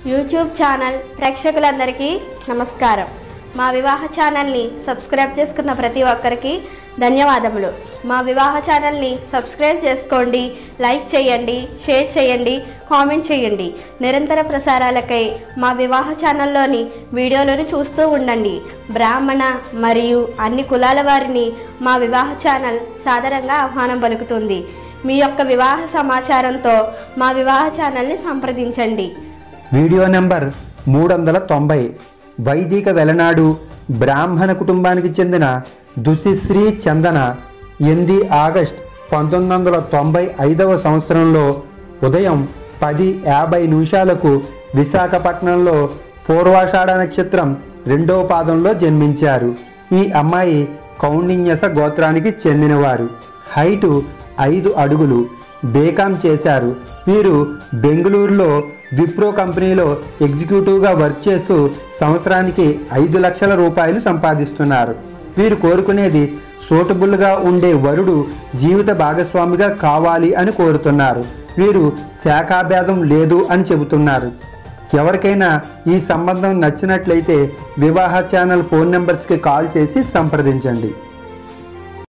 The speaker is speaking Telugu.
యూట్యూబ్ ఛానల్ ప్రేక్షకులందరికీ నమస్కారం మా వివాహ ఛానల్ని సబ్స్క్రైబ్ చేసుకున్న ప్రతి ఒక్కరికి ధన్యవాదములు మా వివాహ ఛానల్ని సబ్స్క్రైబ్ చేసుకోండి లైక్ చేయండి షేర్ చేయండి కామెంట్ చేయండి నిరంతర ప్రసారాలకై మా వివాహ ఛానల్లోని వీడియోలను చూస్తూ ఉండండి బ్రాహ్మణ మరియు అన్ని కులాల వారిని మా వివాహ ఛానల్ సాదరంగా ఆహ్వానం పలుకుతుంది మీ యొక్క వివాహ సమాచారంతో మా వివాహ ఛానల్ని సంప్రదించండి వీడియో నెంబర్ మూడు వందల తొంభై వైదిక వెలనాడు బ్రాహ్మణ కుటుంబానికి చెందిన దుశిశ్రీ చందన ఎనిమిది ఆగస్ట్ పంతొమ్మిది వందల తొంభై ఐదవ సంవత్సరంలో ఉదయం పది యాభై నిమిషాలకు విశాఖపట్నంలో పూర్వాషాఢ నక్షత్రం రెండవ పాదంలో జన్మించారు ఈ అమ్మాయి కౌండిన్యస గోత్రానికి చెందినవారు హైటు ఐదు అడుగులు బేకాం చేశారు వీరు బెంగళూరులో విప్రో కంపెనీలో ఎగ్జిక్యూటివ్గా వర్క్ చేస్తూ సంవత్సరానికి ఐదు లక్షల రూపాయలు సంపాదిస్తున్నారు వీరు కోరుకునేది సూటబుల్గా ఉండే వరుడు జీవిత భాగస్వామిగా కావాలి అని కోరుతున్నారు వీరు శాఖాభేదం లేదు అని చెబుతున్నారు ఎవరికైనా ఈ సంబంధం నచ్చినట్లయితే వివాహ ఛానల్ ఫోన్ నెంబర్స్కి కాల్ చేసి సంప్రదించండి